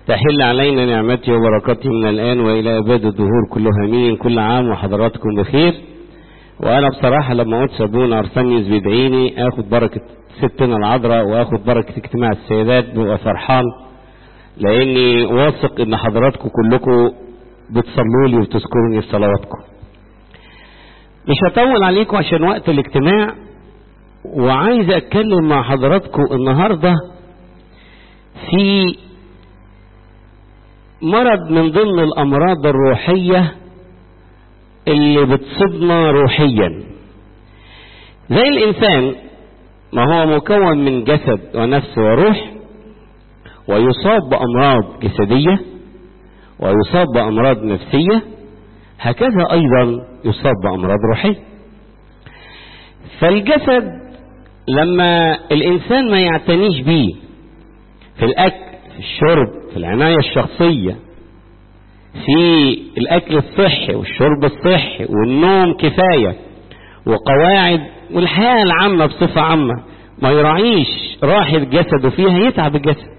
تحل علينا نعمته وبركاته من الآن وإلى أباد الدهور كلها مين كل عام وحضراتكم بخير وأنا بصراحة لما قلت سابونا أرسنيوس بيدعيني آخد بركة ستنا العذراء وآخد بركة اجتماع السيدات ببقى فرحان لأني واثق إن حضراتكم كلكم بتصلوا لي وتذكروني في صلواتكم مش هطول عليكم عشان وقت الاجتماع وعايز اتكلم مع حضراتكم النهارده في مرض من ضمن الامراض الروحيه اللي بتصيبنا روحيا زي الانسان ما هو مكون من جسد ونفس وروح ويصاب بامراض جسديه ويصاب بامراض نفسيه هكذا ايضا يصاب بامراض روحيه فالجسد لما الانسان ما يعتنيش بيه في الاكل في الشرب في العنايه الشخصيه في الاكل الصحي والشرب الصحي والنوم كفايه وقواعد والحياه العامه بصفه عامه ما يراعيش راحه جسده فيها يتعب الجسد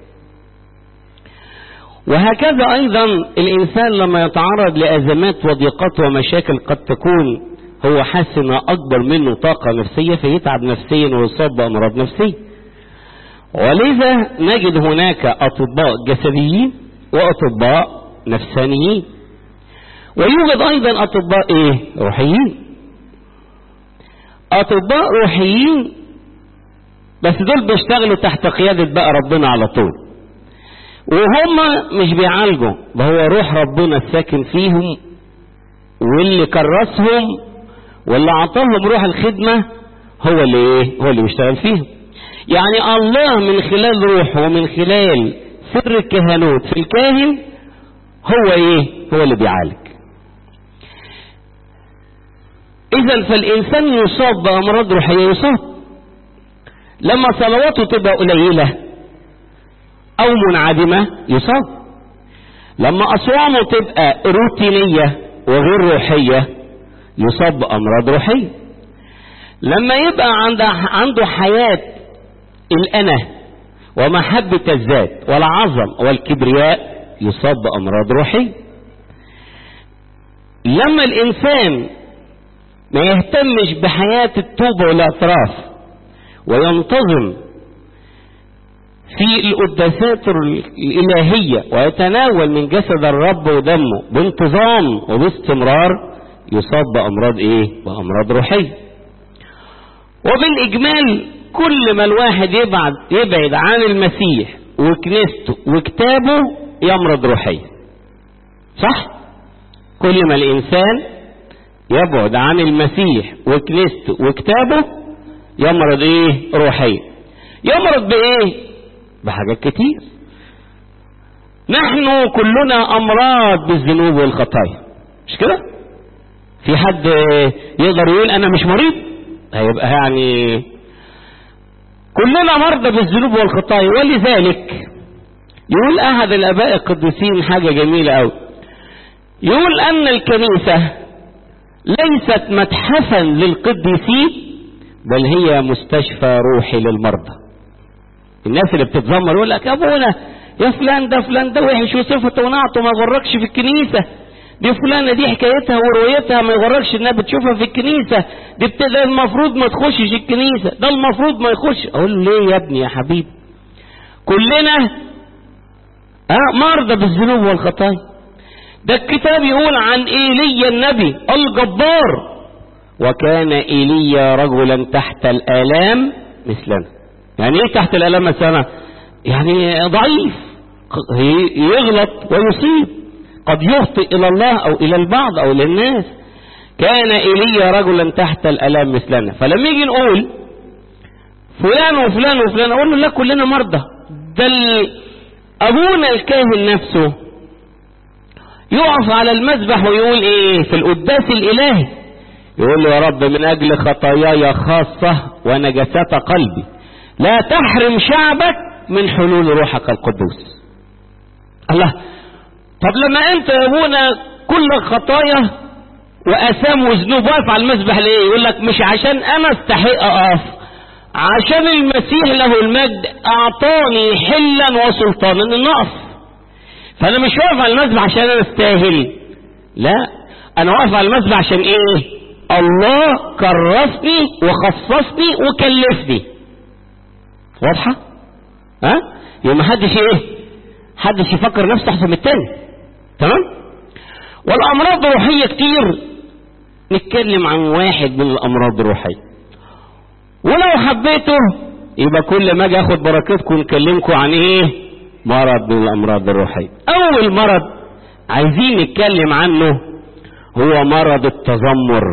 وهكذا ايضا الانسان لما يتعرض لازمات وضيقات ومشاكل قد تكون هو حاسس ان اكبر منه طاقه نفسيه فيتعب نفسيا ويصاب بامراض نفسيه ولذا نجد هناك اطباء جسديين واطباء نفسانيين ويوجد ايضا اطباء ايه روحيين اطباء روحيين بس دول بيشتغلوا تحت قياده بقى ربنا على طول وهم مش بيعالجوا ده هو روح ربنا الساكن فيهم واللي كرسهم واللي اعطاهم روح الخدمة هو اللي ايه هو اللي بيشتغل فيهم يعني الله من خلال روحه ومن خلال سر الكهنوت في الكاهن هو ايه هو اللي بيعالج اذا فالانسان يصاب بامراض روحيه يصاب لما صلواته تبقى قليله او منعدمه يصاب لما اصوامه تبقى روتينيه وغير روحيه يصاب بامراض روحيه لما يبقى عنده عنده حياه الانا ومحبه الذات والعظم والكبرياء يصاب بامراض روحيه لما الانسان ما يهتمش بحياه التوبه والاعتراف وينتظم في القداسات الإلهية ويتناول من جسد الرب ودمه بانتظام وباستمرار يصاب بأمراض إيه؟ بأمراض روحية. وبالإجمال كل ما الواحد يبعد يبعد عن المسيح وكنيسته وكتابه يمرض روحيا. صح؟ كل ما الإنسان يبعد عن المسيح وكنيسته وكتابه يمرض إيه؟ روحيا. يمرض بإيه؟ بحاجات كتير نحن كلنا امراض بالذنوب والخطايا مش كده في حد يقدر يقول انا مش مريض هيبقى يعني كلنا مرضى بالذنوب والخطايا ولذلك يقول احد الاباء القديسين حاجه جميله قوي يقول ان الكنيسه ليست متحفا للقديسين بل هي مستشفى روحي للمرضى الناس اللي بتتذمر يقول لك يا ابونا يا فلان ده فلان ده وحش وصفته ونعته ما يغركش في الكنيسه دي فلانه دي حكايتها ورؤيتها ما يغركش انها بتشوفها في الكنيسه دي بتبقى المفروض ما تخشش الكنيسه ده المفروض ما يخش اقول له ليه يا ابني يا حبيبي كلنا اه مرضى بالذنوب والخطايا ده الكتاب يقول عن ايليا النبي الجبار وكان ايليا رجلا تحت الالام مثلنا يعني ايه تحت الالام مثلا يعني ضعيف يغلط ويصيب قد يخطئ الى الله او الى البعض او الى الناس كان ايليا رجلا تحت الالام مثلنا فلما يجي نقول فلان وفلان وفلان اقول له لا كلنا مرضى ده ابونا الكاهن نفسه يقف على المذبح ويقول ايه في القداس الالهي يقول له يا رب من اجل خطاياي خاصه ونجسات قلبي لا تحرم شعبك من حلول روحك القدوس الله طب لما انت يا ابونا كل خطايا واثام وذنوب واقف على المذبح ليه يقول لك مش عشان انا استحق اقف عشان المسيح له المجد اعطاني حلا وسلطانا ان اقف فانا مش واقف على المذبح عشان انا استاهل لا انا واقف على المذبح عشان ايه الله كرسني وخصصني وكلفني واضحة ها يبقى ما حدش ايه حدش يفكر نفسه احسن من التاني تمام والامراض الروحية كتير نتكلم عن واحد من الامراض الروحية ولو حبيته يبقى كل ما اجي اخد بركتكم نكلمكم عن ايه مرض من الامراض الروحية اول مرض عايزين نتكلم عنه هو مرض التذمر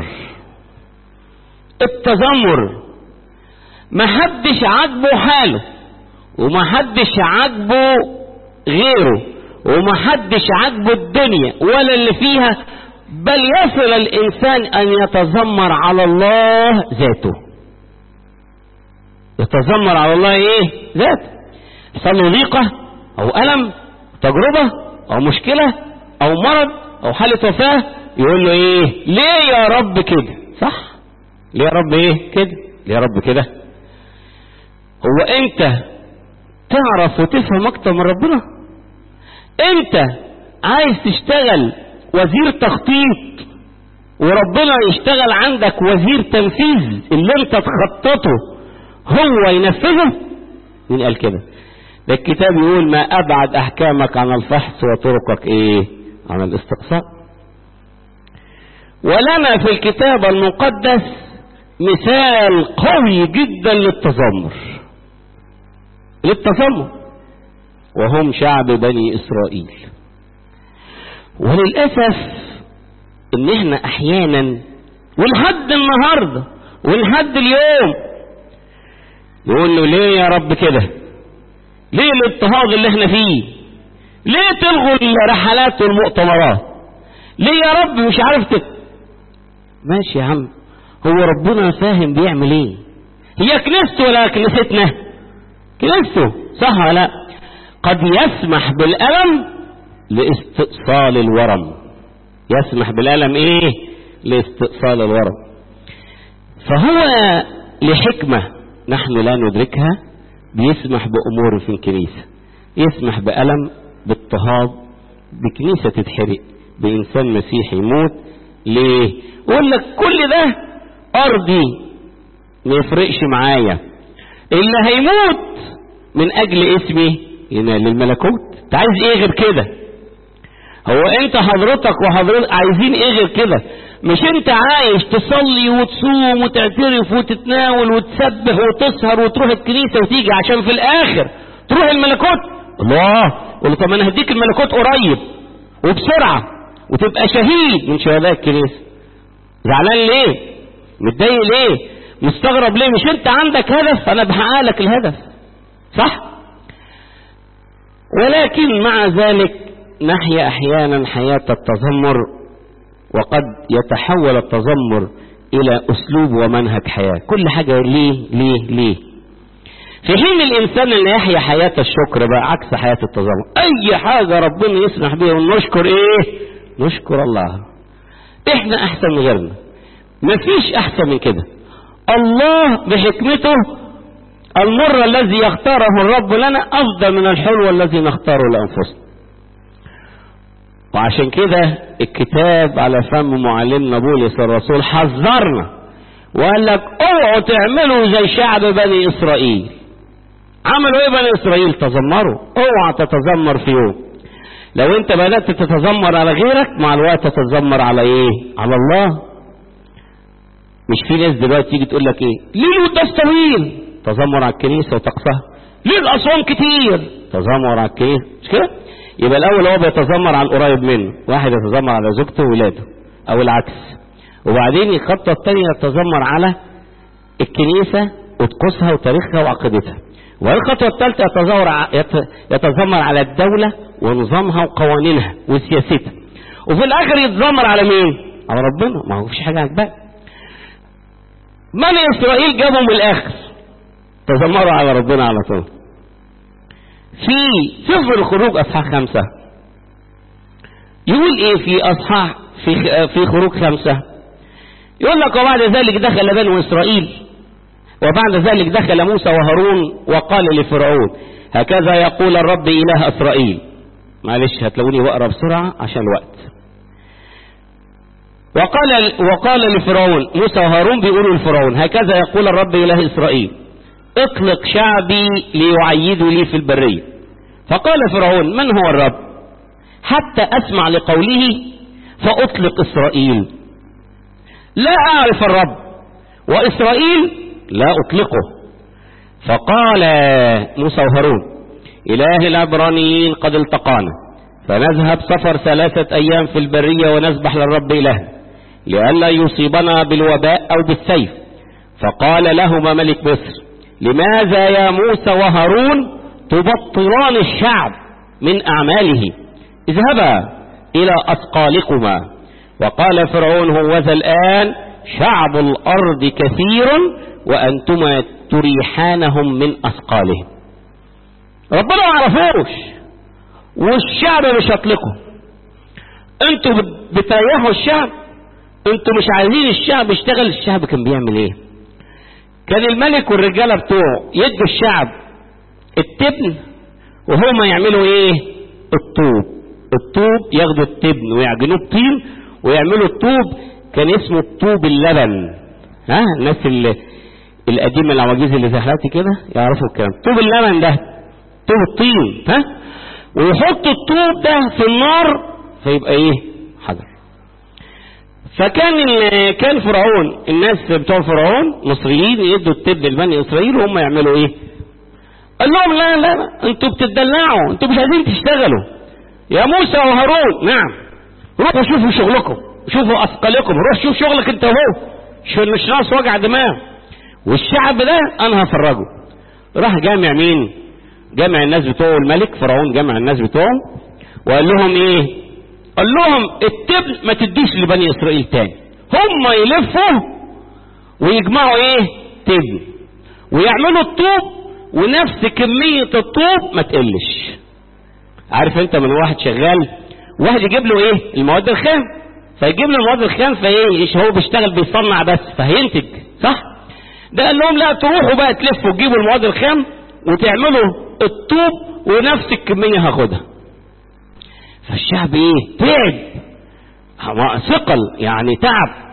التذمر ما حدش عاجبه حاله وما حدش عاجبه غيره وما حدش عاجبه الدنيا ولا اللي فيها بل يصل الانسان ان يتذمر على الله ذاته يتذمر على الله ايه ذاته يحصل له ضيقه او الم تجربه او مشكله او مرض او حاله وفاه يقول له ايه ليه يا رب كده صح ليه يا رب ايه كده ليه يا رب كده هو انت تعرف وتفهم اكتر من ربنا انت عايز تشتغل وزير تخطيط وربنا يشتغل عندك وزير تنفيذ اللي انت تخططه هو ينفذه مين قال كده ده الكتاب يقول ما ابعد احكامك عن الفحص وطرقك ايه عن الاستقصاء ولنا في الكتاب المقدس مثال قوي جدا للتذمر للتذمر وهم شعب بني اسرائيل وللاسف ان احنا احيانا ولحد النهارده ولحد اليوم يقول له ليه يا رب كده ليه الاضطهاد اللي احنا فيه ليه تلغوا الرحلات والمؤتمرات ليه يا رب مش عارف تك... ماشي يا عم هو ربنا فاهم بيعمل ايه هي كنيسته ولا كنيستنا كنيسته صح ولا لا قد يسمح بالألم لاستئصال الورم يسمح بالألم ايه لاستئصال الورم فهو لحكمة نحن لا ندركها بيسمح بأمور في الكنيسة يسمح بألم باضطهاد بكنيسة تتحرق بإنسان مسيحي يموت ليه يقول لك كل ده أرضي ما يفرقش معايا اللي هيموت من أجل اسمي ينال الملكوت انت عايز ايه غير كده هو انت حضرتك وحضرتك عايزين ايه غير كده مش انت عايش تصلي وتصوم وتعترف وتتناول وتسبح وتسهر وتروح الكنيسة وتيجي عشان في الاخر تروح الملكوت الله قول طب انا هديك الملكوت قريب وبسرعة وتبقى شهيد من شهداء الكنيسة زعلان ليه متضايق ليه مستغرب ليه مش انت عندك هدف انا بحقق لك الهدف صح ولكن مع ذلك نحيا احيانا حياة التذمر وقد يتحول التذمر الى اسلوب ومنهج حياة كل حاجة ليه ليه ليه في حين الانسان اللي يحيا حياة الشكر بقى عكس حياة التذمر اي حاجة ربنا يسمح بيها ونشكر ايه نشكر الله احنا احسن من غيرنا مفيش احسن من كده الله بحكمته المر الذي يختاره الرب لنا افضل من الحلو الذي نختاره لانفسنا وعشان كده الكتاب على فم معلمنا بولس الرسول حذرنا وقال لك اوعوا تعملوا زي شعب بني اسرائيل عملوا ايه بني اسرائيل تذمروا اوعى تتذمر في يوم لو انت بدات تتذمر على غيرك مع الوقت تتذمر على ايه على الله مش في ناس دلوقتي تيجي تقول لك ايه ليه القداس طويل تذمر على الكنيسه وطقسها ليه الاصوام كتير تذمر على الكنيسه مش كده يبقى الاول هو بيتذمر على القريب منه واحد يتذمر على زوجته وولاده او العكس وبعدين الخطه الثانيه يتذمر على الكنيسه وطقوسها وتاريخها وعقيدتها والخطوه الثالثه يتذمر يتذمر على الدوله ونظامها وقوانينها وسياستها وفي الاخر يتذمر على مين على ربنا ما هو فيش حاجه عجباه بني اسرائيل جابوا من الاخر تذمروا على ربنا على طول في سفر الخروج اصحاح خمسة يقول ايه في اصحاح في في خروج خمسة يقول لك وبعد ذلك دخل بنو اسرائيل وبعد ذلك دخل موسى وهارون وقال لفرعون هكذا يقول الرب اله اسرائيل معلش هتلاقوني بقرا بسرعة عشان الوقت وقال وقال لفرعون موسى وهارون بيقولوا لفرعون هكذا يقول الرب إله إسرائيل اطلق شعبي ليعيدوا لي في البرية فقال فرعون من هو الرب حتى أسمع لقوله فأطلق إسرائيل لا أعرف الرب وإسرائيل لا أطلقه فقال موسى وهارون إله العبرانيين قد التقانا فنذهب سفر ثلاثة أيام في البرية ونسبح للرب إلهنا لئلا يصيبنا بالوباء أو بالسيف فقال لهما ملك مصر لماذا يا موسى وهارون تبطلان الشعب من أعماله اذهبا إلى أثقالكما وقال فرعون هوذا الآن شعب الأرض كثير وأنتما تريحانهم من أثقالهم ربنا ما عرفوش والشعب مش هطلقه انتوا بتريحوا الشعب انتوا مش عايزين الشعب يشتغل الشعب كان بيعمل ايه كان الملك والرجاله بتوعه يدوا الشعب التبن وهما يعملوا ايه الطوب الطوب ياخدوا التبن ويعجنوه بطين ويعملوا الطوب كان اسمه الطوب اللبن ها الناس اللي القديمه العواجيز اللي زي حالاتي كده يعرفوا الكلام طوب اللبن ده طوب الطين ها ويحط الطوب ده في النار فيبقى ايه حجر فكان كان فرعون الناس بتوع فرعون مصريين يدوا التب لبني اسرائيل وهم يعملوا ايه قال لهم لا لا لا انتوا بتدلعوا انتوا مش عايزين تشتغلوا يا موسى وهارون نعم روحوا شوفوا شغلكم شوفوا اثقالكم روح شوف شغلك انت وهو مش ناقص وجع دماغ والشعب ده انا هفرجه راح جامع مين جمع الناس بتوعه الملك فرعون جمع الناس بتوعه وقال لهم ايه قال لهم التبن ما تديش لبني اسرائيل تاني هم يلفوا ويجمعوا ايه تبن ويعملوا الطوب ونفس كمية الطوب ما تقلش عارف انت من واحد شغال واحد يجيب له ايه المواد الخام فيجيب له المواد الخام فايه هو بيشتغل بيصنع بس فهينتج صح ده قال لهم لا تروحوا بقى تلفوا تجيبوا المواد الخام وتعملوا الطوب ونفس الكمية هاخدها فالشعب ايه تعب ثقل يعني تعب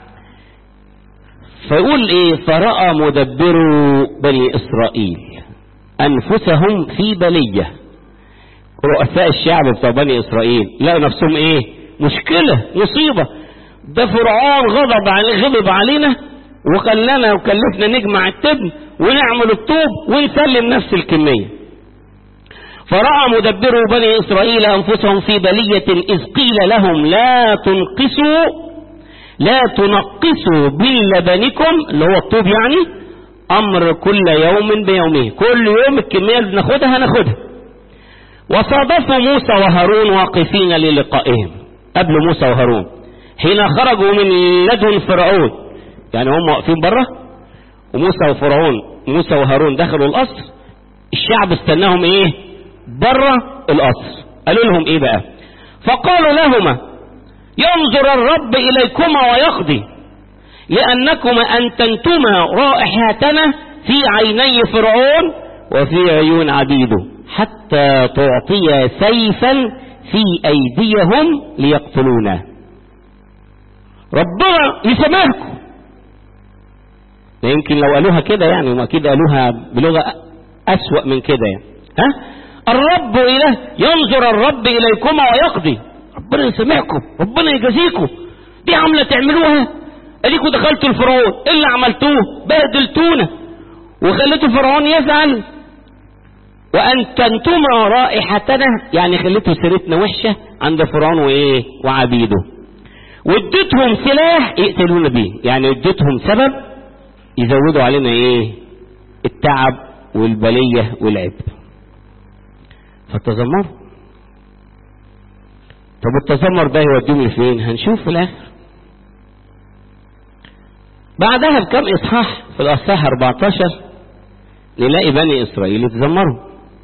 فيقول ايه فرأى مدبرو بني اسرائيل انفسهم في بلية رؤساء الشعب بتوع بني اسرائيل لقوا نفسهم ايه مشكلة مصيبة ده فرعون غضب علي غضب علينا وخلانا وكلفنا نجمع التبن ونعمل الطوب ونسلم نفس الكمية فرأى مدبر بني إسرائيل أنفسهم في بلية إذ قيل لهم لا تنقصوا لا تنقصوا بلبنكم اللي هو الطوب يعني أمر كل يوم بيومه كل يوم الكمية اللي ناخدها هناخدها وصادفوا موسى وهارون واقفين للقائهم قبل موسى وهارون حين خرجوا من لدن فرعون يعني هم واقفين بره وموسى وفرعون موسى وهارون دخلوا القصر الشعب استناهم ايه بره القصر قالوا لهم ايه بقى فقالوا لهما ينظر الرب اليكما ويقضي لانكما انتنتما رائحتنا في عيني فرعون وفي عيون عبيده حتى تعطي سيفا في ايديهم ليقتلونا ربنا يسامحكم يمكن لو قالوها كده يعني وما اكيد قالوها بلغه اسوأ من كده يعني ها الرب اله ينظر الرب اليكما ويقضي ربنا يسامحكم ربنا يجازيكم دي عمله تعملوها اديكوا دخلتوا الفرعون ايه اللي عملتوه بهدلتونا وخليتوا فرعون يزعل وانتنتما رائحتنا يعني خليتوا سيرتنا وحشه عند فرعون وايه وعبيده واديتهم سلاح يقتلونا بيه يعني اديتهم سبب يزودوا علينا ايه التعب والبليه والعبء فالتذمر طب التذمر ده يوديهم لفين هنشوف في الاخر بعدها بكم اصحاح في الاصحاح 14 نلاقي بني اسرائيل يتذمروا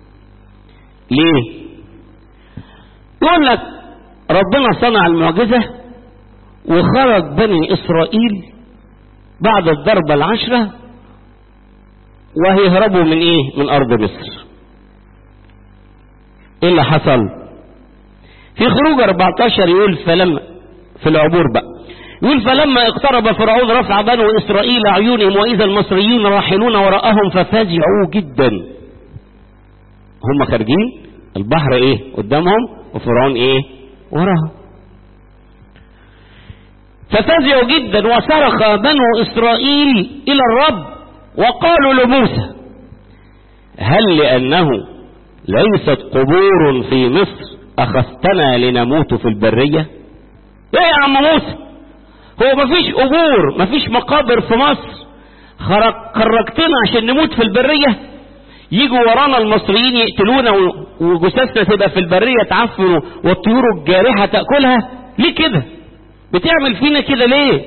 ليه يقول لك ربنا صنع المعجزه وخرج بني اسرائيل بعد الضربه العشره وهيهربوا من ايه من ارض مصر ايه اللي حصل في خروج 14 يقول فلما في العبور بقى يقول فلما اقترب فرعون رفع بنو اسرائيل عيونهم واذا المصريون راحلون وراءهم ففزعوا جدا هم خارجين البحر ايه قدامهم وفرعون ايه وراهم ففزعوا جدا وصرخ بنو اسرائيل الى الرب وقالوا لموسى هل لانه ليست قبور في مصر اخذتنا لنموت في البريه ايه يا عم موسى هو مفيش قبور مفيش مقابر في مصر خرج خرجتنا عشان نموت في البريه يجوا ورانا المصريين يقتلونا وجثثنا تبقى في البريه تعفن والطيور الجارحه تاكلها ليه كده بتعمل فينا كده ليه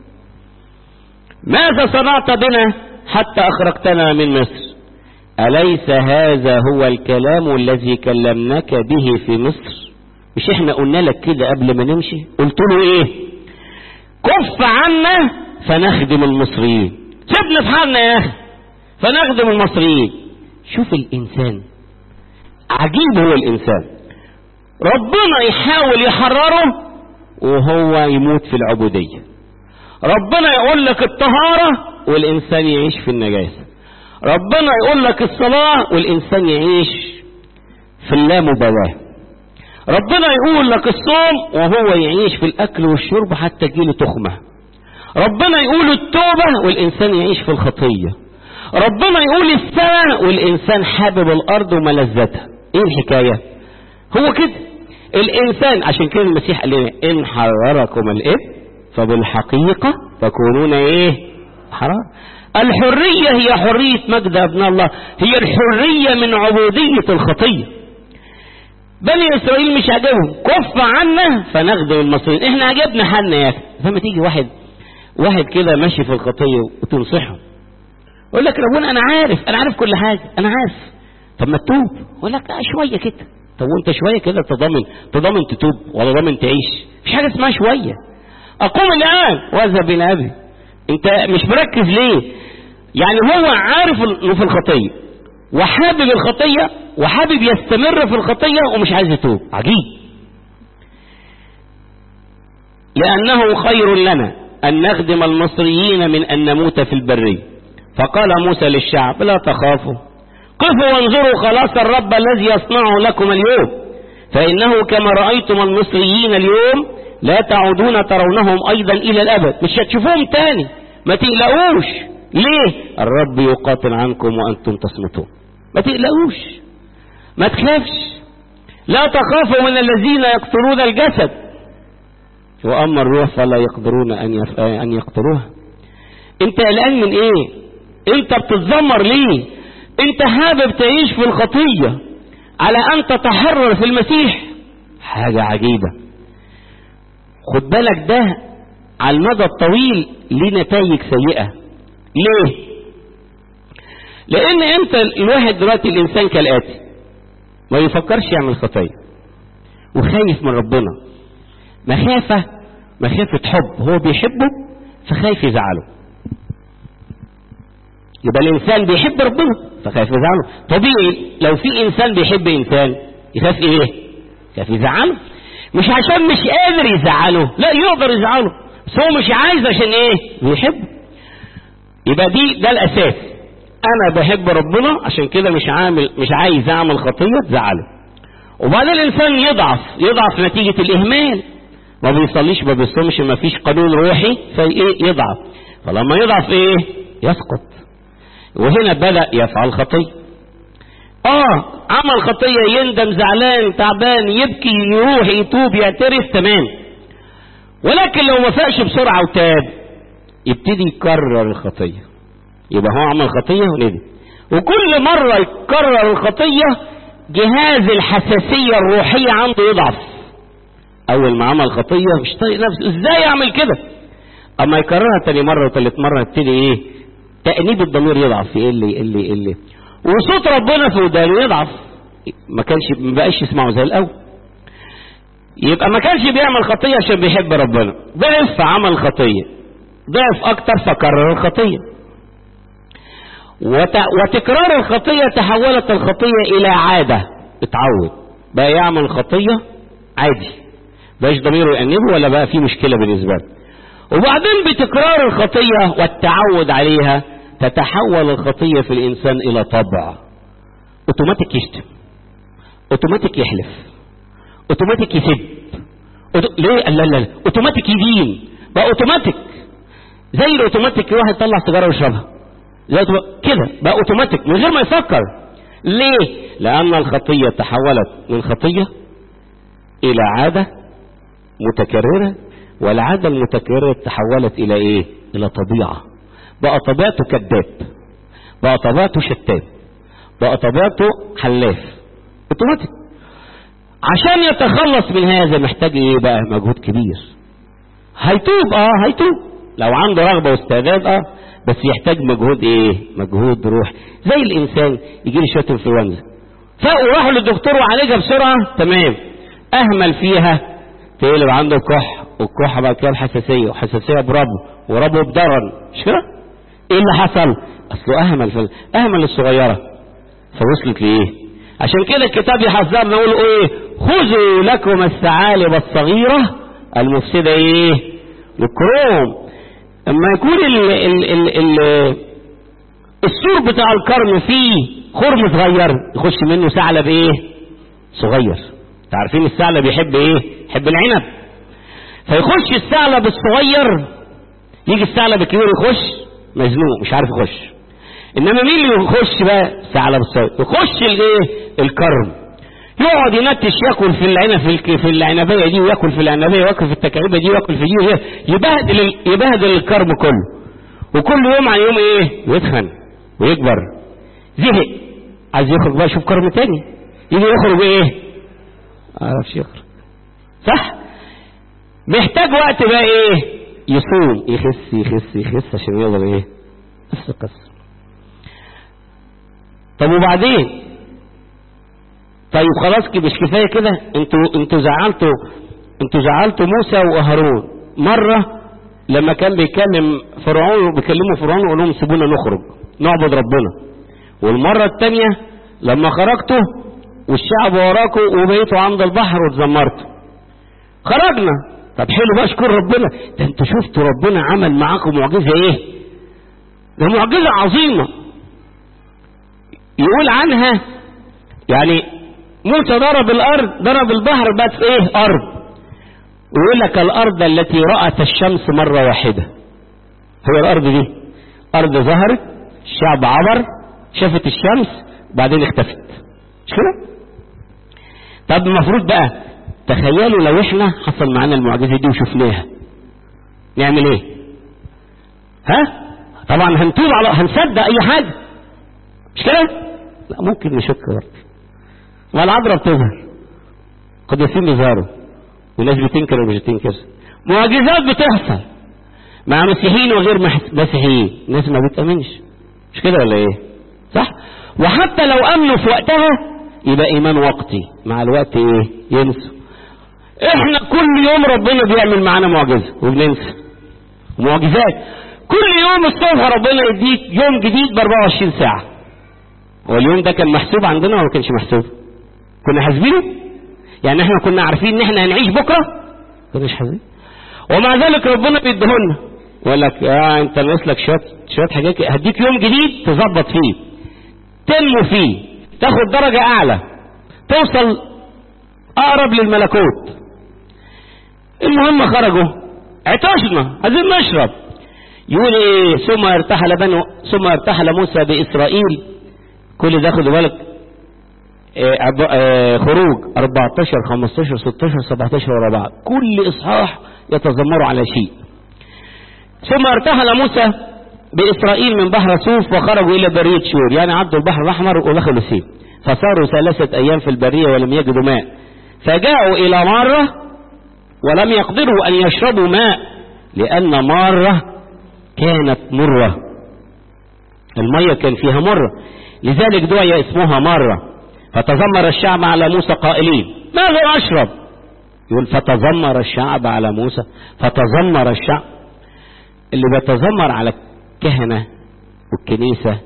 ماذا صنعت بنا حتى اخرجتنا من مصر اليس هذا هو الكلام الذي كلمناك به في مصر مش احنا قلنا لك كده قبل ما نمشي قلت له ايه كف عنا فنخدم المصريين سيبنا في حالنا يا اخي فنخدم المصريين شوف الانسان عجيب هو الانسان ربنا يحاول يحرره وهو يموت في العبودية ربنا يقول لك الطهارة والإنسان يعيش في النجاسة ربنا يقول لك الصلاة والإنسان يعيش في اللامبالاة ربنا يقول لك الصوم وهو يعيش في الأكل والشرب حتى تجيله تخمة ربنا يقول التوبة والإنسان يعيش في الخطية ربنا يقول السماء والإنسان حابب الأرض وملذتها إيه الحكاية هو كده الإنسان عشان كده المسيح قال لنا إن حرركم الإب فبالحقيقة تكونون إيه حرار الحرية هي حرية مجد أبناء الله هي الحرية من عبودية الخطية بني إسرائيل مش عجبهم كف عنا فنخدم المصريين إحنا عجبنا حالنا يا أخي فما تيجي واحد واحد كده ماشي في الخطية وتنصحه يقول لك ربنا أنا عارف أنا عارف كل حاجة أنا عارف طب ما تتوب يقول لك لا شوية كده طب وانت شوية كده تضامن تضامن تتوب ولا ضامن تعيش مش حاجة اسمها شوية أقوم الآن واذهب إلى أبي أنت مش مركز ليه يعني هو عارف انه في الخطية وحابب الخطية وحابب يستمر في الخطية ومش عايز يتوب عجيب لأنه خير لنا أن نخدم المصريين من أن نموت في البرية فقال موسى للشعب لا تخافوا قفوا وانظروا خلاص الرب الذي يصنعه لكم اليوم فإنه كما رأيتم المصريين اليوم لا تعودون ترونهم أيضا إلى الأبد مش هتشوفوهم تاني ما تقلقوش ليه الرب يقاتل عنكم وأنتم تصمتون ما تقلقوش ما تخافش لا تخافوا من الذين يقتلون الجسد وأما الروح فلا يقدرون أن يف... أن يقتلوها أنت قلقان من إيه؟ أنت بتتذمر ليه؟ أنت حابب تعيش في الخطية على أن تتحرر في المسيح حاجة عجيبة خد بالك ده على المدى الطويل ليه نتائج سيئة ليه؟ لأن أنت الواحد دلوقتي الإنسان كالآتي ما يفكرش يعمل خطية وخايف من ربنا مخافة مخافة حب هو بيحبه فخايف يزعله يبقى الإنسان بيحب ربنا فخايف يزعله طبيعي لو في إنسان بيحب إنسان يخاف إيه؟ يخاف يزعله مش عشان مش قادر يزعله لا يقدر يزعله بس هو مش عايز عشان إيه؟ بيحبه يبقى دي ده الأساس أنا بحب ربنا عشان كده مش عامل مش عايز أعمل خطية تزعله وبعدين الإنسان يضعف يضعف نتيجة الإهمال ما بيصليش ما بيصومش ما فيش قانون روحي فايه يضعف فلما يضعف ايه يسقط وهنا بدأ يفعل خطية اه عمل خطية يندم زعلان تعبان يبكي يروح يتوب يعترف تمام ولكن لو ما فاقش بسرعة وتاب يبتدي يكرر الخطية يبقى هو عمل خطية وندم وكل مرة يكرر الخطية جهاز الحساسية الروحية عنده يضعف اول ما عمل خطيه مش طايق نفسه ازاي يعمل كده اما يكررها تاني مره وتالت مره يبتدي ايه تانيب الضمير يضعف يقل يقل يقل وصوت ربنا في ودانه يضعف ما كانش ما بقاش يسمعه زي الاول يبقى ما كانش بيعمل خطيه عشان بيحب ربنا ضعف فعمل خطيه ضعف اكتر فكرر الخطيه وت... وتكرار الخطيه تحولت الخطيه الى عاده اتعود بقى يعمل خطيه عادي بقاش ضميره يأنبه ولا بقى في مشكلة بالنسبة له وبعدين بتكرار الخطية والتعود عليها تتحول الخطية في الإنسان إلى طبع اوتوماتيك يشتم اوتوماتيك يحلف اوتوماتيك يسب أوتو... ليه لا لا لا اوتوماتيك يدين بقى اوتوماتيك زي الاوتوماتيك واحد يطلع سيجاره ويشربها زي الأوتو- كده بقى اوتوماتيك من غير ما يفكر ليه لان الخطيه تحولت من خطيه الى عاده متكرره والعاده المتكرره تحولت الى ايه الى طبيعه بقى طبيعته كذاب بقى طبيعته شتام بقى طبيعته حلاف اوتوماتيك عشان يتخلص من هذا محتاج ايه بقى مجهود كبير هيتوب اه هيتوب لو عنده رغبه واستعداد اه بس يحتاج مجهود ايه مجهود روح زي الانسان يجي له شويه انفلونزا فاقوا راحوا للدكتور وعالجها بسرعه تمام اهمل فيها تقلب عنده كح والكحه بعد كده حساسيه وحساسيه بربو وربو بدرن مش كده ايه اللي حصل اصله اهمل في اهمل الصغيره فوصلت لايه عشان كده الكتاب يحذرنا يقول ايه خذوا لكم الثعالب الصغيره المفسده ايه الكروم اما يكون ال ال ال ال السور بتاع الكرم فيه خرم صغير يخش منه ثعلب ايه صغير عارفين الثعلب يحب ايه يحب العنب فيخش الثعلب الصغير يجي الثعلب الكبير يخش مزنوق مش عارف يخش انما مين اللي يخش بقى الثعلب الصغير يخش الايه الكرم يقعد ينتش ياكل في العنب في, الك... في العنبيه دي وياكل في العنبيه وياكل في التكعيبه دي وياكل في دي وهي يبهدل ال... يبهدل الكرم كله وكل يوم عن يوم ايه يتخن ويكبر زهق عايز يخرج بقى يشوف كرم تاني يجي يخرج ايه معرفش يخرج صح محتاج وقت بقى ايه يصوم يخس يخس يخس عشان يقدر ايه نفس القصه طب وبعدين طيب خلاص كده مش كفايه كده انتوا انتوا زعلتوا انتوا زعلتوا موسى وهارون مره لما كان بيكلم فرعون وبيكلموا فرعون ويقول لهم سيبونا نخرج نعبد ربنا والمره الثانيه لما خرجتوا والشعب وراكوا وبقيتوا عند البحر واتذمرتوا خرجنا طب حلو بقى اشكر ربنا ده انتوا شفتوا ربنا عمل معاكم معجزه ايه ده معجزه عظيمه يقول عنها يعني موسى ضرب الارض ضرب البحر بقت ايه ارض ويقول لك الارض التي رأت الشمس مرة واحدة هي الارض دي ارض ظهرت الشعب عبر شافت الشمس وبعدين اختفت مش كده طب المفروض بقى تخيلوا لو احنا حصل معانا المعجزة دي وشفناها نعمل ايه ها طبعا هنتوب على هنصدق اي حاجة مش كده لا ممكن نشك برضه ما العذراء بتظهر قديسين بيظهروا وناس بتنكر ومش بتنكر معجزات بتحصل مع مسيحيين وغير مح- مسيحيين ناس ما بتأمنش مش كده ولا ايه صح وحتى لو امنوا في وقتها يبقى ايمان وقتي مع الوقت ايه ينسوا احنا كل يوم ربنا بيعمل معانا معجزه وبننسى معجزات كل يوم الصبح ربنا يديك يوم جديد ب 24 ساعه هو اليوم ده كان محسوب عندنا ولا ما كانش محسوب كنا حاسبينه يعني احنا كنا عارفين ان احنا هنعيش بكره كناش حاسبين ومع ذلك ربنا بيديهولنا يقول لك اه انت ناقص لك شويه شويه حاجات كده. هديك يوم جديد تظبط فيه تنمو فيه تاخد درجه اعلى توصل اقرب للملكوت المهم خرجوا عطشنا عايزين نشرب يقول ايه ثم ارتحل بنو ثم ارتحل موسى باسرائيل كل ده خدوا بالك آه، عب- آه، خروج 14 15 16 17 ورا بعض كل اصحاح يتذمروا على شيء ثم ارتحل موسى باسرائيل من بحر صوف وخرجوا الى بريه شور يعني عدوا البحر الاحمر ودخلوا سين فصاروا ثلاثه ايام في البريه ولم يجدوا ماء فجاءوا الى ماره ولم يقدروا ان يشربوا ماء لان ماره كانت مره الميه كان فيها مره لذلك دعي اسمها مره فتذمر الشعب على موسى قائلين ماذا اشرب يقول فتذمر الشعب على موسى فتذمر الشعب اللي بيتذمر على الكهنة والكنيسة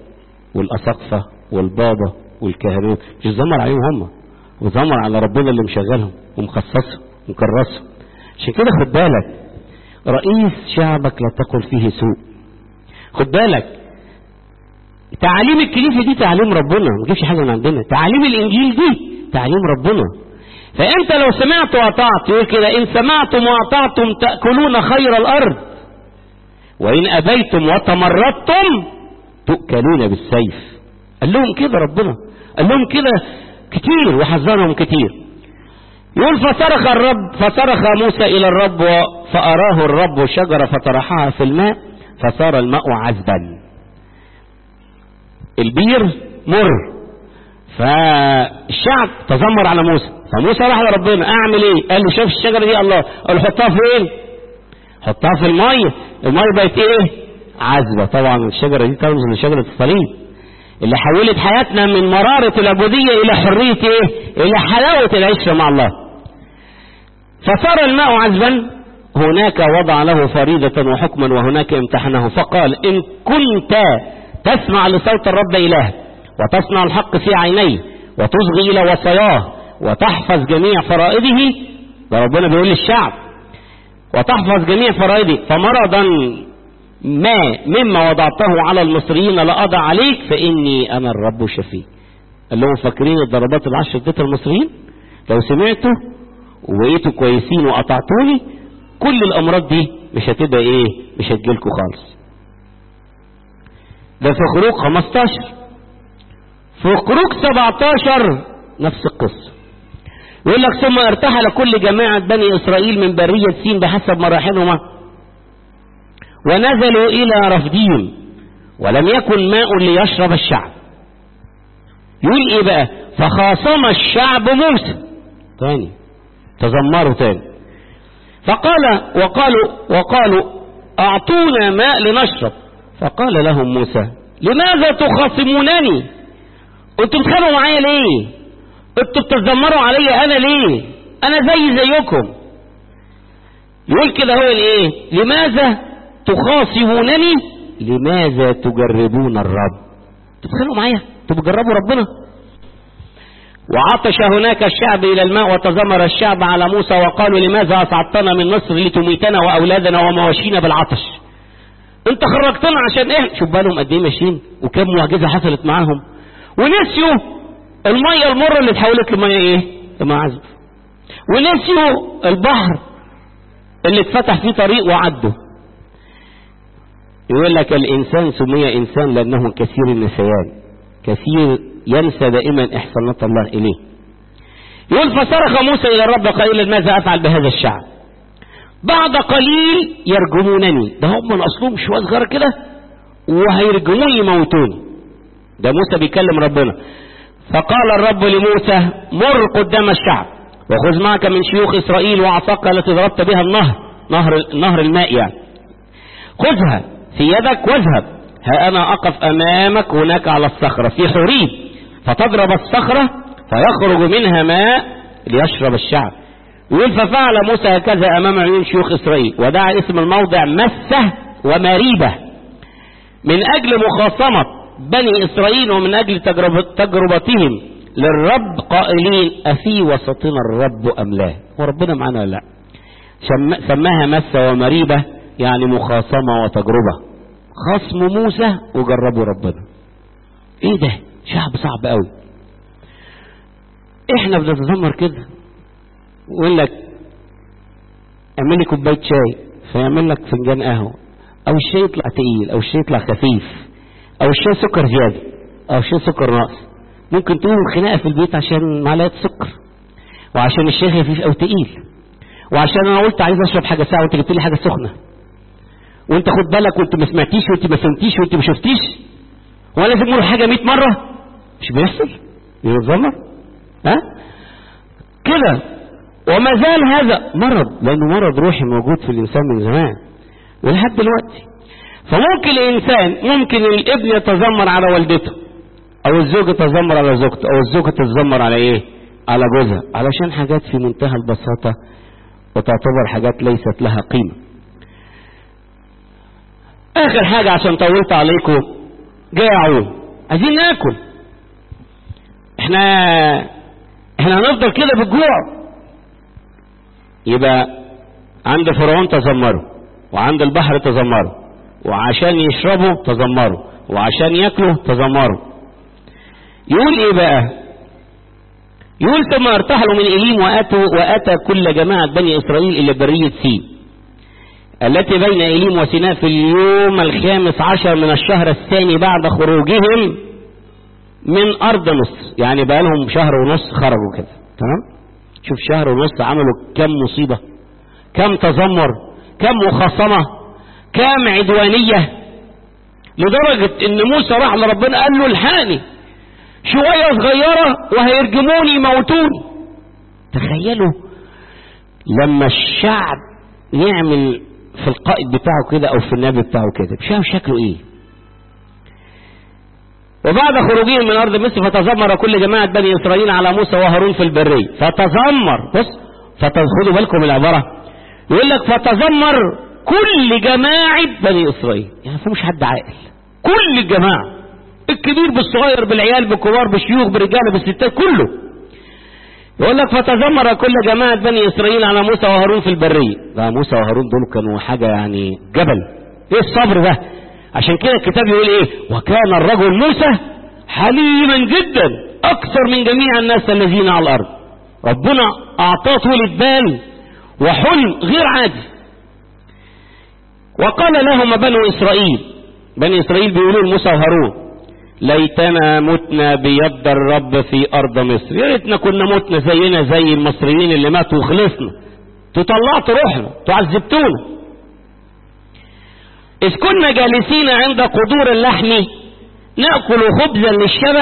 والأساقفة والبابا والكهنوت مش يتذمر عليهم هم ويتذمر على ربنا اللي مشغلهم ومخصصه ومكرسه عشان كده خد بالك رئيس شعبك لا تقل فيه سوء خد بالك تعاليم الكنيسة دي تعاليم ربنا ما تجيبش حاجة من عندنا تعاليم الإنجيل دي تعاليم ربنا فأنت لو سمعت وأطعت يقول كده إن سمعتم وأطعتم تأكلون خير الأرض وإن أبيتم وتمردتم تؤكلون بالسيف قال لهم كده ربنا قال لهم كده كتير وحذرهم كتير يقول فصرخ الرب فصرخ موسى إلى الرب فأراه الرب شجرة فطرحها في الماء فصار الماء عذبا البير مر فالشعب تذمر على موسى فموسى راح لربنا اعمل ايه قال له شوف الشجره دي الله قال له حطها فين حطها في الميه الميه بقت ايه عذبه طبعا الشجره دي ترمز لشجره الصليب اللي حولت حياتنا من مرارة العبودية إلى حرية إيه؟ إلى حلاوة العشرة مع الله. فصار الماء عذبا هناك وضع له فريضة وحكما وهناك امتحنه فقال إن كنت تسمع لصوت الرب إلهك وتصنع الحق في عينيه وتصغي إلى وصاياه وتحفظ جميع فرائضه ده ربنا بيقول للشعب وتحفظ جميع فرائضه فمرضا ما مما وضعته على المصريين لا أضع عليك فإني أنا الرب شفيك قال لهم فاكرين الضربات العشر اديتها المصريين لو سمعتوا وبقيتوا كويسين وقطعتوني كل الأمراض دي مش هتبقى إيه مش هتجيلكوا خالص ده في خروج 15 في خروج 17 نفس القصة يقول لك ثم ارتحل كل جماعة بني إسرائيل من برية سين بحسب مراحلهما ونزلوا إلى رفديم ولم يكن ماء ليشرب الشعب يقول إيه بقى فخاصم الشعب موسى تاني تذمروا تاني فقال وقالوا وقالوا أعطونا ماء لنشرب فقال لهم موسى لماذا تخاصمونني انتوا بتخانقوا معايا ليه انتوا بتتذمروا عليا انا ليه انا زي زيكم يقول كده هو الايه لماذا تخاصمونني لماذا تجربون الرب انتوا بتخانقوا معايا انتوا بتجربوا ربنا وعطش هناك الشعب الى الماء وتذمر الشعب على موسى وقالوا لماذا اصعدتنا من مصر لتميتنا واولادنا ومواشينا بالعطش انت خرجتنا عشان ايه شوف بالهم قد ايه ماشيين وكم معجزه حصلت معاهم ونسيوا الميه المره اللي اتحولت لميه ايه لميه عذب ونسيوا البحر اللي اتفتح فيه طريق وعدوا يقول لك الانسان سمي انسان لانه كثير النسيان كثير ينسى دائما احسانات الله اليه يقول فصرخ موسى الى الرب قائلا ماذا افعل بهذا الشعب بعد قليل يرجمونني ده هم من اصلهم شويه صغيره كده وهيرجموني يموتوني ده موسى بيكلم ربنا فقال الرب لموسى مر قدام الشعب وخذ معك من شيوخ اسرائيل وعصاك التي ضربت بها النهر نهر نهر الماء يعني خذها في يدك واذهب ها انا اقف امامك هناك على الصخره في حريب فتضرب الصخره فيخرج منها ماء ليشرب الشعب يقول ففعل موسى هكذا امام عيون شيوخ اسرائيل ودعا اسم الموضع مسه ومريبه من اجل مخاصمه بني اسرائيل ومن اجل تجربة تجربتهم للرب قائلين افي وسطنا الرب ام لا هو ربنا معانا ولا لا شم- سماها مسه ومريبه يعني مخاصمه وتجربه خصم موسى وجربوا ربنا ايه ده شعب صعب قوي احنا بنتذمر كده ويقول لك اعمل لي كوبايه شاي فيعمل لك فنجان قهوه او الشاي يطلع تقيل او الشاي يطلع خفيف او الشاي سكر زياده او الشاي سكر ناقص ممكن تقوم خناقه في البيت عشان معلقه سكر وعشان الشاي خفيف او تقيل وعشان انا قلت عايز اشرب حاجه ساعه وانت جبت لي حاجه سخنه وانت خد بالك وانت ما سمعتيش وانت ما فهمتيش وانت ما شفتيش هو لازم نقول حاجه 100 مره مش بيحصل بيتذمر ها كده وما زال هذا مرض لانه مرض روحي موجود في الانسان من زمان ولحد دلوقتي فممكن الانسان ممكن الابن يتذمر على والدته او الزوج يتذمر على زوجته او الزوجه تتذمر على ايه على جوزها علشان حاجات في منتهى البساطه وتعتبر حاجات ليست لها قيمه اخر حاجه عشان طولت عليكم جاعوا عايزين ناكل احنا احنا هنفضل كده بالجوع يبقى عند فرعون تذمروا وعند البحر تذمروا وعشان يشربوا تذمروا وعشان ياكلوا تذمروا يقول ايه بقى يقول ثم ارتحلوا من إليم وأتوا وأتى كل جماعة بني إسرائيل إلى برية سين التي بين إليم وسيناء في اليوم الخامس عشر من الشهر الثاني بعد خروجهم من أرض مصر يعني بقى لهم شهر ونص خرجوا كده تمام شوف شهر ونص عملوا كم مصيبة كم تذمر كم مخاصمة كم عدوانية لدرجة ان موسى راح لربنا قال له الحقني شوية صغيرة وهيرجموني يموتوني تخيلوا لما الشعب يعمل في القائد بتاعه كده او في النبي بتاعه كده شايف شكله ايه وبعد خروجهم من ارض مصر فتذمر كل جماعة بني اسرائيل على موسى وهارون في البرية فتذمر بص فتخدوا بالكم من العبارة يقول لك فتذمر كل جماعة بني اسرائيل يعني مش حد عاقل كل الجماعة الكبير بالصغير بالعيال بالكبار بالشيوخ بالرجال بالستات كله يقول لك فتذمر كل جماعة بني إسرائيل على موسى وهارون في البرية ده موسى وهارون دول كانوا حاجة يعني جبل ايه الصبر ده عشان كده الكتاب يقول ايه وكان الرجل موسى حليما جدا اكثر من جميع الناس الذين على الارض ربنا اعطاه طولة بال وحلم غير عادي وقال لهم بنو اسرائيل بني اسرائيل بيقولوا لموسى وهارون ليتنا متنا بيد الرب في ارض مصر يا ريتنا كنا متنا زينا زي المصريين اللي ماتوا وخلصنا تطلعت روحنا تعذبتونا اذ كنا جالسين عند قدور اللحم ناكل خبزا للشبع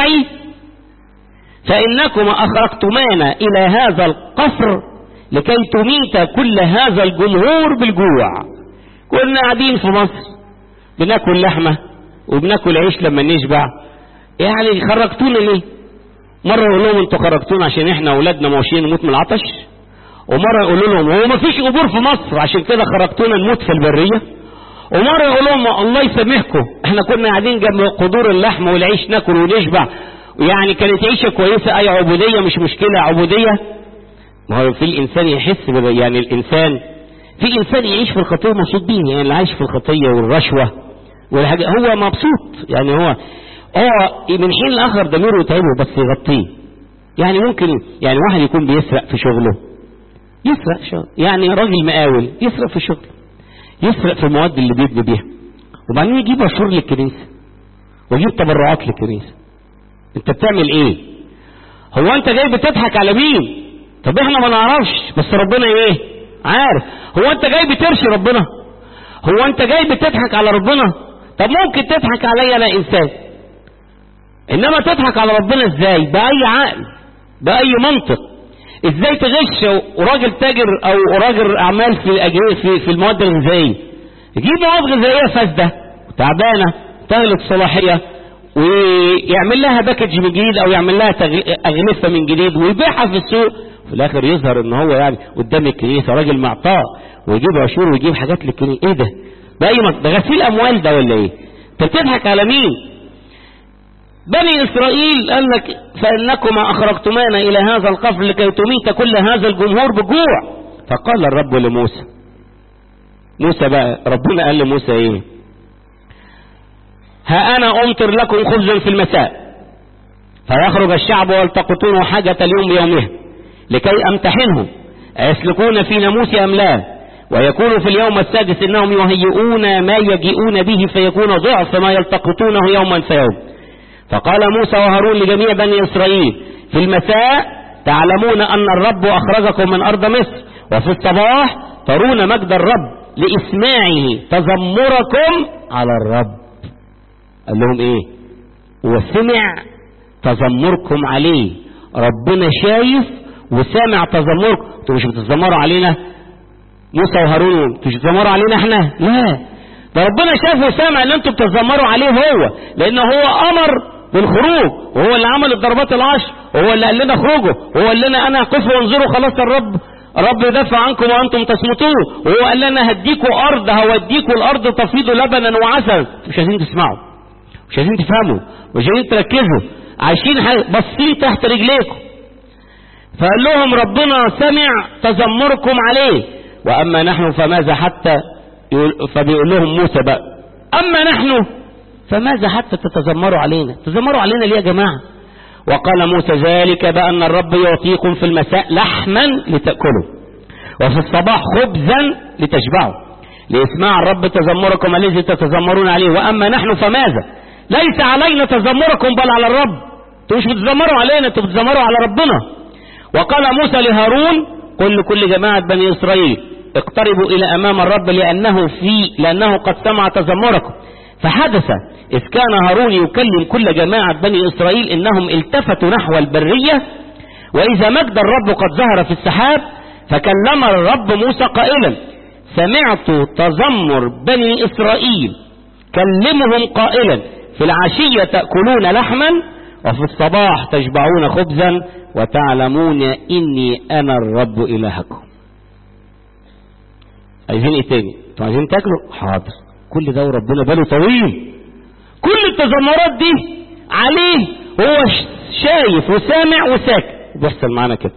فانكما اخرجتمانا الى هذا القصر لكي تميت كل هذا الجمهور بالجوع كنا قاعدين في مصر بناكل لحمه وبناكل عيش لما نشبع يعني خرجتونا ليه مرة يقول لهم انتوا خرجتونا عشان احنا اولادنا ماشيين نموت من العطش ومرة يقولوا لهم هو ما فيش قبور في مصر عشان كده خرجتونا نموت في البرية ومرة يقول لهم الله يسامحكم احنا كنا قاعدين جنب قدور اللحم والعيش ناكل ونشبع يعني كانت عيشة كويسة اي عبودية مش مشكلة عبودية ما هو في الانسان يحس يعني الانسان في انسان يعيش في الخطية مبسوط بيه يعني اللي عايش في الخطية والرشوة والحاجة هو مبسوط يعني هو اه من حين لاخر ضميره يتعبه بس يغطيه يعني ممكن يعني واحد يكون بيسرق في شغله يسرق شغل يعني راجل مقاول يسرق في شغله يسرق في المواد اللي بيبني بيها وبعدين يجيب عشور للكنيسه ويجيب تبرعات للكنيسه انت بتعمل ايه هو انت جاي بتضحك على مين طب احنا ما نعرفش بس ربنا ايه عارف هو انت جاي بترشي ربنا هو انت جاي بتضحك على ربنا طب ممكن تضحك عليا انا انسان انما تضحك على ربنا ازاي باي عقل باي منطق ازاي تغش وراجل تاجر او راجل اعمال في في في المواد الغذائيه يجيب مواد غذائيه فاسده وتعبانه تغلق صلاحيه ويعمل لها باكج من جديد او يعمل لها اغلفه من جديد ويبيعها في السوق في الاخر يظهر ان هو يعني قدام الكنيسه راجل معطاء ويجيب عشور ويجيب حاجات للكنيسه ايه ده؟ ده اي ده غسيل اموال ده ولا ايه؟ انت بتضحك على مين؟ بني إسرائيل قال لك فإنكما أخرجتمانا إلى هذا القفر لكي تميت كل هذا الجمهور بجوع فقال الرب لموسى موسى بقى ربنا قال لموسى ايه ها أنا أمطر لكم خبزا في المساء فيخرج الشعب والتقطون حاجة اليوم بيومها لكي أمتحنهم أيسلكون في ناموسي أم لا ويكون في اليوم السادس إنهم يهيئون ما يجيئون به فيكون ضعف ما يلتقطونه يوما فيوم فقال موسى وهارون لجميع بني إسرائيل في المساء تعلمون أن الرب أخرجكم من أرض مصر وفي الصباح ترون مجد الرب لإسماعه تذمركم على الرب قال لهم إيه وسمع تذمركم عليه ربنا شايف وسامع تذمركم انتوا مش بتتذمروا علينا موسى وهارون انتوا مش بتتذمروا علينا احنا لا ده ربنا شاف وسامع ان انتوا بتتذمروا عليه هو لان هو امر بالخروج وهو اللي عمل الضربات العشر وهو اللي قال لنا اخرجوا وهو قال لنا انا قفوا وانظروا خلاص الرب الرب يدافع عنكم وانتم تصمتون وهو قال لنا هديكوا ارض هوديكوا الارض تفيض لبنا وعسل مش عايزين تسمعوا مش عايزين تفهموا مش عايزين تركزوا عايشين باصين تحت رجليكم فقال لهم ربنا سمع تذمركم عليه واما نحن فماذا حتى يقول فبيقول لهم موسى بقى اما نحن فماذا حتى تتذمروا علينا تذمروا علينا ليه يا جماعه وقال موسى ذلك بان الرب يعطيكم في المساء لحما لتاكلوا وفي الصباح خبزا لتشبعوا لاسماع الرب تذمركم الذي تتذمرون عليه واما نحن فماذا ليس علينا تذمركم بل على الرب انتوا مش بتذمروا علينا انتوا بتذمروا على ربنا وقال موسى لهارون قل لكل جماعة بني إسرائيل اقتربوا إلى أمام الرب لأنه في لأنه قد سمع تذمركم فحدث إذ كان هارون يكلم كل جماعة بني إسرائيل إنهم التفتوا نحو البرية وإذا مجد الرب قد ظهر في السحاب فكلم الرب موسى قائلا سمعت تذمر بني إسرائيل كلمهم قائلا في العشية تأكلون لحما وفي الصباح تشبعون خبزا وتعلمون إني أنا الرب إلهكم عايزين ايه تاني انتوا عايزين تاكلوا حاضر كل ده وربنا باله طويل كل التذمرات دي عليه هو شايف وسامع وساكت بيحصل معانا كده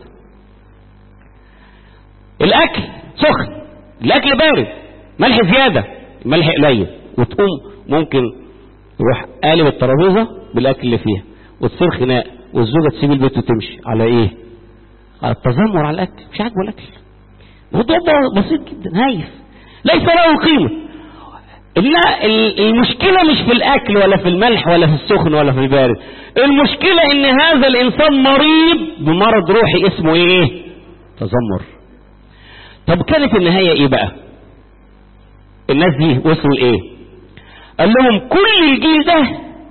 الاكل سخن الاكل بارد ملح زياده ملح قليل وتقوم ممكن يروح قالب الترابيزه بالاكل اللي فيها وتصير خناق والزوجه تسيب البيت وتمشي على ايه على التذمر على الاكل مش عاجبه الاكل موضوع بسيط جدا هايف ليس له قيمه لا المشكلة مش في الأكل ولا في الملح ولا في السخن ولا في البارد المشكلة إن هذا الإنسان مريض بمرض روحي اسمه إيه؟ تذمر طب كانت النهاية إيه بقى؟ الناس دي وصلوا لإيه؟ قال لهم كل الجيل ده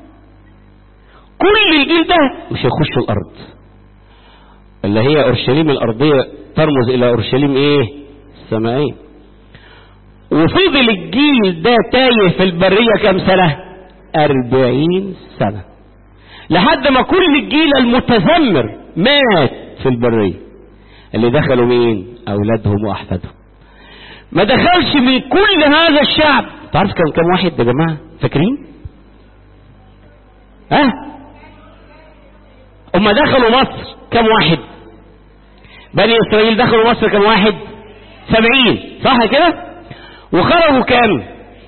كل الجيل ده مش هيخشوا الأرض اللي هي أورشليم الأرضية ترمز إلى أورشليم إيه؟ السمائية وفضل الجيل ده تايه في البرية كام سنة أربعين سنة لحد ما كل الجيل المتذمر مات في البرية اللي دخلوا مين أولادهم وأحفادهم ما دخلش من كل هذا الشعب تعرف كان كم واحد يا جماعة فاكرين ها هم دخلوا مصر كم واحد بني إسرائيل دخلوا مصر كم واحد سبعين صح كده وخرجوا كام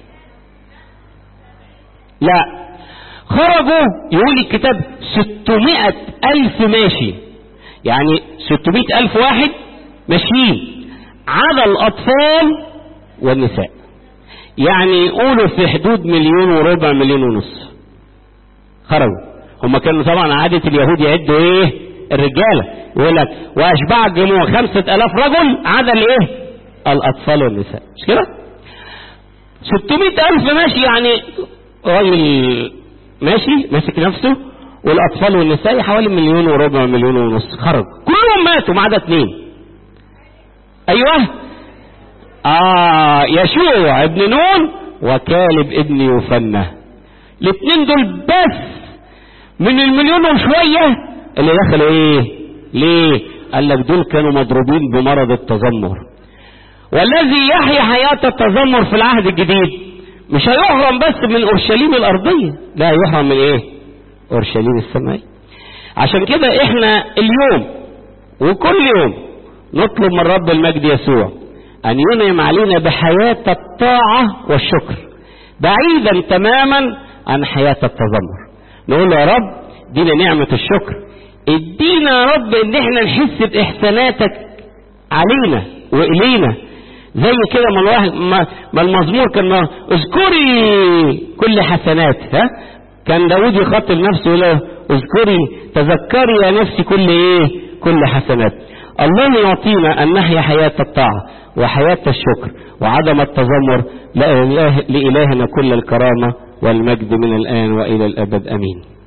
لا خرجوا يقول الكتاب ستمائة ألف ماشي يعني ستمائة ألف واحد ماشيين على الأطفال والنساء يعني يقولوا في حدود مليون وربع مليون ونص خرجوا هم كانوا طبعا عادة اليهود يعدوا ايه الرجالة يقول لك واشبع الجموع خمسة الاف رجل عدا الايه الاطفال والنساء مش كده 600 ألف ماشي يعني راجل ماشي ماسك نفسه والأطفال والنساء حوالي مليون وربع مليون ونص خرج كلهم ماتوا ما عدا اثنين أيوه آه يشوع ابن نون وكالب ابن يوفنة الاثنين دول بس من المليون وشوية اللي دخلوا ايه ليه قال لك دول كانوا مضروبين بمرض التذمر والذي يحيا حياة التذمر في العهد الجديد مش هيحرم بس من اورشليم الارضية لا يحرم من ايه اورشليم السمائية عشان كده احنا اليوم وكل يوم نطلب من رب المجد يسوع ان ينعم علينا بحياة الطاعة والشكر بعيدا تماما عن حياة التذمر نقول له يا رب دينا نعمة الشكر ادينا يا رب ان احنا نحس باحساناتك علينا والينا زي كده ما الواحد ما, ما المزمور كان اذكري كل حسنات ها كان داود يخاطب نفسه يقول له اذكري تذكري يا نفسي كل ايه كل حسنات الله يعطينا ان نحيا حياة الطاعة وحياة الشكر وعدم التذمر لإله لإلهنا كل الكرامة والمجد من الآن وإلى الأبد أمين